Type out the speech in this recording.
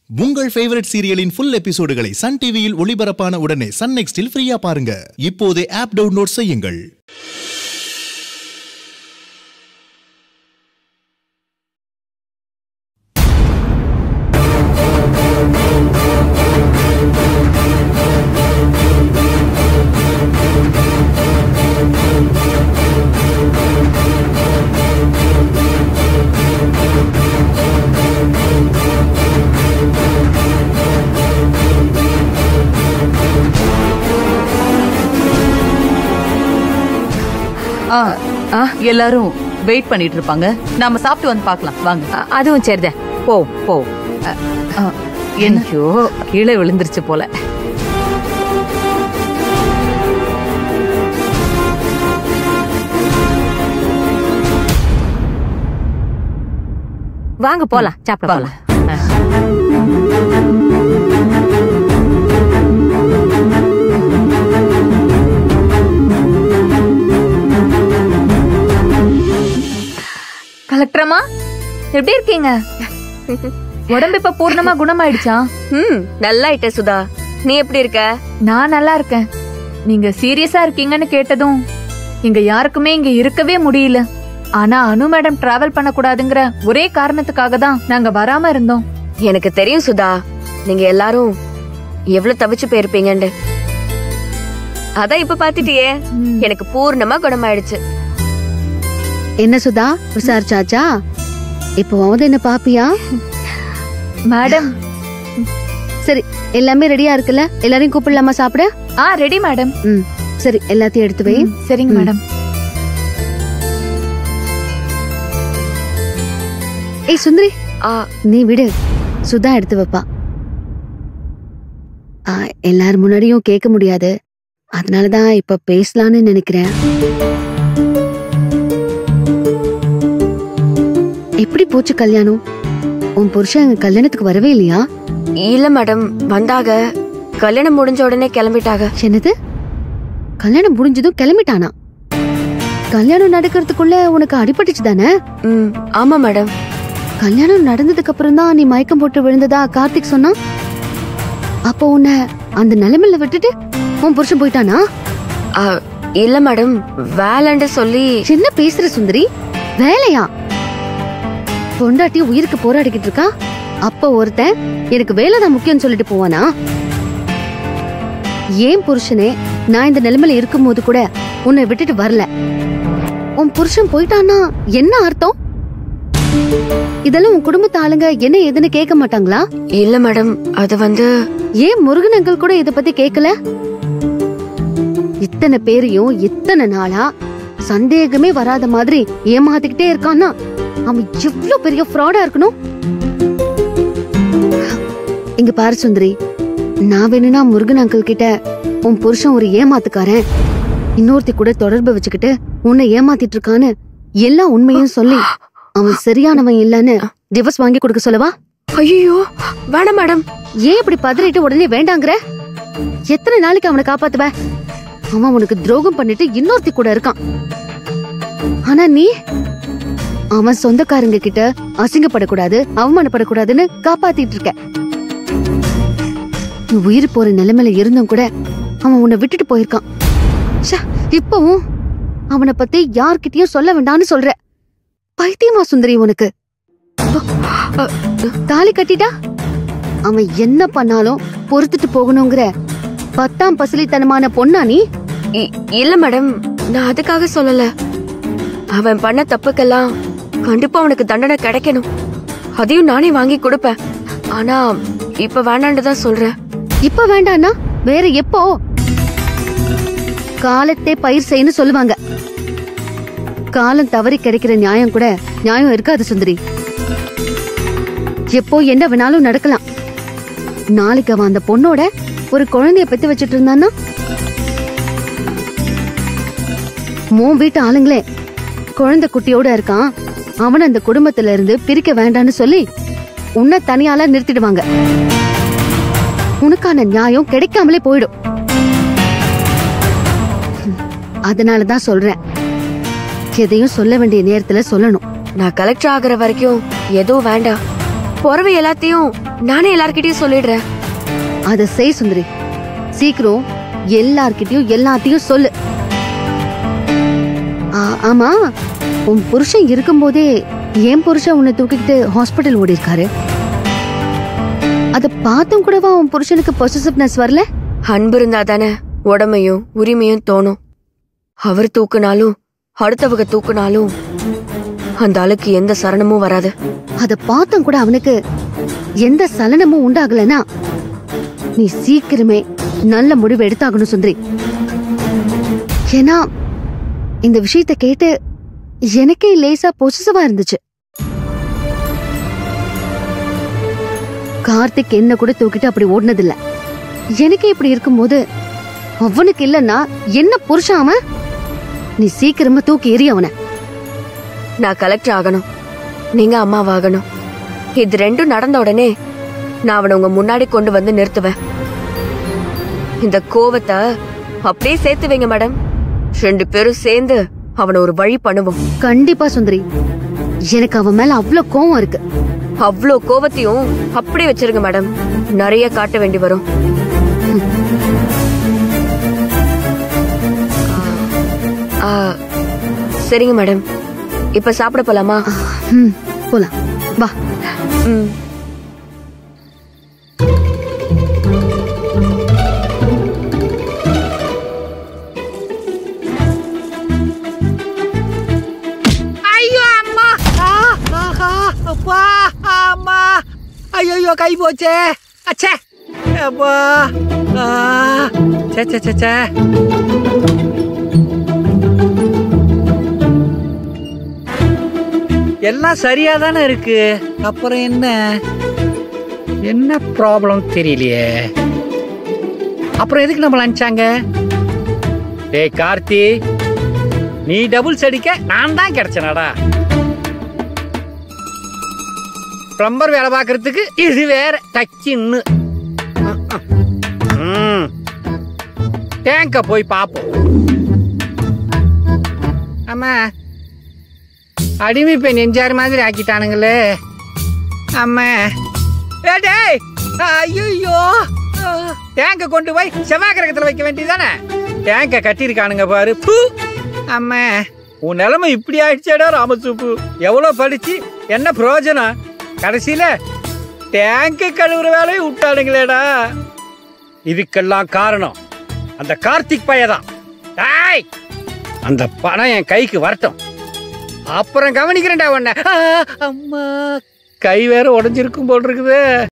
உங்கள் ஃபேவரட் சீரியலின் ஃபுல் எபிசோடுகளை சன் டிவியில் ஒளிபரப்பான உடனே சன் நெக்ஸ்டில் ஃப்ரீயா பாருங்க இப்போதே ஆப் டவுன்லோட் செய்யுங்கள் ஆ ஆ எல்லாரும் வெயிட் பண்ணிட்டு இருப்பாங்க நாம சாப்பிட்டு வந்து பார்க்கலாம் வாங்க அ- அதுவும் சரிதான் போ போ ஆ, என்ன ஐயோ கீழே விழுந்துருச்சு போல வாங்க போலாம் சாப்பிட வாங்க. போலாம் கலெக்டரம்மா எப்படி இருக்கீங்க உடம்பு இப்ப பூர்ணமா குணமாயிடுச்சா ம் நல்லா ஆயிட்ட சுதா நீ எப்படி இருக்க நான் நல்லா இருக்கேன் நீங்க சீரியஸா இருக்கீங்கன்னு கேட்டதும் இங்க யாருக்குமே இங்க இருக்கவே முடியல ஆனா அனு மேடம் டிராவல் பண்ண கூடாதுங்கிற ஒரே காரணத்துக்காக தான் நாங்க வராம இருந்தோம் எனக்கு தெரியும் சுதா நீங்க எல்லாரும் எவ்வளவு தவிச்சு போயிருப்பீங்கன்னு அதான் இப்ப பாத்துட்டியே எனக்கு பூர்ணமா குணமாயிடுச்சு என்ன சுதா விசாரிச்சாச்சா இப்போவாவது என்ன பாப்பியா மேடம் சரி எல்லாமே ரெடியா இருக்குல்ல எல்லாரையும் கூப்பிடலாமா சாப்பிட ஆ ரெடி மேடம் ம் சரி எல்லாத்தையும் எடுத்து வை ம், சரிங்க ம். மேடம் ஏய் சுந்தரி ஆ நீ விடு சுதா எடுத்து வைப்பா ஆ, எல்லார் முன்னாடியும் கேட்க முடியாது அதனாலதான் இப்ப பேசலாம்னு நினைக்கிறேன் எப்படி போச்சு கல்யாணம் உன் புருஷன் கல்யாணத்துக்கு வரவே இல்லையா இல்ல மேடம் வந்தாக கல்யாணம் முடிஞ்ச உடனே கிளம்பிட்டாங்க என்னது கல்யாணம் முடிஞ்சதும் கிளம்பிட்டானா கல்யாணம் நடக்கிறதுக்குள்ள உனக்கு அடிபட்டுச்சு தானே ம் ஆமா மேடம் கல்யாணம் நடந்ததுக்கு அப்புறம் தான் நீ மயக்கம் போட்டு விழுந்ததா கார்த்திக் சொன்னா அப்போ உன்னை அந்த நிலைமையில விட்டுட்டு உன் புருஷன் போயிட்டானா ஆ, இல்ல மேடம் வேலைன்னு சொல்லி என்ன பேசுற சுந்தரி வேலையா பொண்டாட்டி உயிருக்கு போராடிக்கிட்டு இருக்கா அப்ப ஒருத்தன் எனக்கு வேலை தான் முக்கியம்னு சொல்லிட்டு போவானா ஏன் புருஷனே நான் இந்த நிலைமையில இருக்கும்போது கூட உன்னை விட்டுட்டு வரல உன் புருஷன் போயிட்டான்னா என்ன அர்த்தம் இதெல்லாம் உன் குடும்பத்து ஆளுங்க என்ன ஏதுன்னு கேட்க மாட்டாங்களா இல்ல மேடம் அது வந்து ஏன் முருகன் அங்கிள் கூட இத பத்தி கேட்கல இத்தனை பேரையும் இத்தனை நாளா சந்தேகமே வராத மாதிரி ஏமாத்திக்கிட்டே இருக்கான்னா அவன் எவ்வளவு பெரிய ஃப்ராடா இருக்கணும் இங்க பாரு சுந்தரி நான் வேணும்னா முருகன் அங்கிள் கிட்ட உன் புருஷன் ஒரு ஏமாத்துக்காரன் இன்னொருத்தி கூட தொடர்பு வச்சுக்கிட்டு உன்னை ஏமாத்திட்டு இருக்கான்னு எல்லா உண்மையும் சொல்லி அவன் சரியானவன் இல்லன்னு டிவோர்ஸ் வாங்கி கொடுக்க சொல்லவா ஐயோ வேணாம் மேடம் ஏன் இப்படி பதறிட்டு உடனே வேண்டாங்கிற எத்தனை நாளைக்கு அவனை காப்பாத்துவ அவன் உனக்கு துரோகம் பண்ணிட்டு இன்னொருத்தி கூட இருக்கான் ஆனா நீ அவன் சொந்தக்காரங்க கிட்ட அசிங்கப்படக்கூடாது அவமானப்படக்கூடாதுன்னு காப்பாத்திட்டு இருக்க நீ உயிர் போற நிலைமையில இருந்தும் கூட அவன் உன்னை விட்டுட்டு போயிருக்கான் ச்சே, இப்பவும் அவனை பத்தி யார்கிட்டயும் சொல்ல வேண்டாம்னு சொல்ற பைத்தியமா சுந்தரி உனக்கு தாலி கட்டிட்டா அவன் என்ன பண்ணாலும் பொறுத்துட்டு போகணுங்கிற பத்தாம் பசிலித்தனமான பொண்ணா நீ இ- இல்ல மேடம் நான் அதுக்காக சொல்லல அவன் பண்ண தப்புக்கெல்லாம் கண்டிப்பா அவனுக்கு தண்டனை கிடைக்கணும் அதையும் நானே வாங்கி கொடுப்பேன் ஆனா இப்ப வேணான்னு தான் சொல்றேன் இப்ப வேண்டான்னா வேற எப்போ காலத்தே பயிர் செய்யன்னு சொல்லுவாங்க காலம் தவறி கிடைக்கிற நியாயம் கூட நியாயம் இருக்காது சுந்தரி எப்போ என்ன வேணாலும் நடக்கலாம் நாளைக்கு அவன் அந்த பொண்ணோட ஒரு குழந்தைய பெத்து வச்சிட்டு இருந்தான்னா உன் வீட்டு ஆளுங்களே குழந்தை குட்டியோட இருக்கான் அவன் அந்த குடும்பத்துல இருந்து பிரிக்க வேண்டாம்னு சொல்லி உன்னை தனியால நிறுத்திடுவாங்க உனக்கான நியாயம் கிடைக்காமலே போயிடும் அதனாலதான் சொல்றேன் எதையும் சொல்ல வேண்டிய நேரத்துல சொல்லணும் நான் கலெக்டர் ஆகுற வரைக்கும் எதுவும் வேண்டாம் புறவை எல்லாத்தையும் நானே எல்லார்கிட்டயும் சொல்லிடுறேன் அத செய் சுந்தரி சீக்கிரம் எல்லார்கிட்டயும் எல்லாத்தையும் சொல்லு ஆ, ஆமா உன் புருஷன் இருக்கும்போதே என் புருஷன் உன்னை தூக்கிக்கிட்டு ஹாஸ்பிட்டல் ஓடி இருக்காரு அத பார்த்தும் கூடவா உன் புருஷனுக்கு பொசிசிவ்னஸ் வரல அன்பு இருந்தா தானே உடமையும் உரிமையும் தோணும் அவர் தூக்குனாலும் அடுத்தவங்க தூக்குனாலும் அந்த ஆளுக்கு எந்த சரணமும் வராது அத பார்த்தும் கூட அவனுக்கு எந்த சலனமும் உண்டாகலனா நீ சீக்கிரமே நல்ல முடிவு எடுத்தாகணும் சுந்தரி ஏன்னா இந்த விஷயத்தை கேட்டு எனக்கே லேசா பொசிசிவா இருந்துச்சு கார்த்திக் என்ன கூட தூக்கிட்டு அப்படி ஓடினதில்ல எனக்கே இப்படி இருக்கும்போது அவனுக்கு இல்லன்னா என்ன புருஷன் அவன் நீ சீக்கிரமா தூக்கி எறி அவனை நான் கலெக்டர் ஆகணும் நீங்க அம்மாவாகணும் இது ரெண்டும் நடந்த உடனே நான் அவனை உங்க முன்னாடி கொண்டு வந்து நிறுத்துவேன் இந்த கோவத்தை அப்படியே சேர்த்து வைங்க மேடம் ரெண்டு பேரும் சேர்ந்து அவனை ஒரு வழி பண்ணுவோம் கண்டிப்பா சுந்தரி எனக்கு அவன் மேல அவ்ளோ கோவம் இருக்கு அவ்வளோ கோவத்தையும் அப்படியே வச்சிருங்க மேடம் நிறைய காட்ட வேண்டி வரும் ஆ, சரிங்க மேடம் இப்ப சாப்பிட போலாமா ம், போலாம் வா ம் ஐயோ அம்மா ஆ, ஆஹா, அப்பா அம்மா ஐயோ கை போச்சே அச்சே அப்பா ஆ, சே சே சே சே எல்லாம் சரியா தானே இருக்கு அப்புறம் என்ன என்ன ப்ராப்ளம் தெரியலையே அப்புறம் எதுக்கு நம்மள அனுப்பிச்சாங்க டேய் கார்த்தி நீ டபுள்ஸ் அடிக்க நான் தான் கிடைச்சனடா பிளம்பர் வேலை பார்க்கறதுக்கு இது வேற டச்சின்னு டேங்க போய் பார்ப்போம் ஆமா அடிமை பெண் எஞ்சாறு மாதிரி ஆக்கிட்டானுங்களே அம்மா ஏ டேய் ஐயோ டேங்க கொண்டு போய் செவ்வாய் கிரகத்தில் வைக்க வேண்டியதானே டேங்க கட்டியிருக்கானுங்க பாரு பூ அம்மா உன் நிலைமை இப்படி ஆயிடுச்சேடா ராமசூப்பு எவ்வளோ படிச்சு என்ன பிரயோஜனம் கடைசியில டேங்க கழுவுற வேலையை விட்டானுங்களேடா இதுக்கெல்லாம் காரணம் அந்த கார்த்திக் பையதான் டேய் அந்த பணம் என் கைக்கு வரட்டும் அப்புறம் கவனிக்கிறேன்டா உன்னை ஆ, அம்மா கை வேற உடைஞ்சிருக்கும் போல் இருக்குது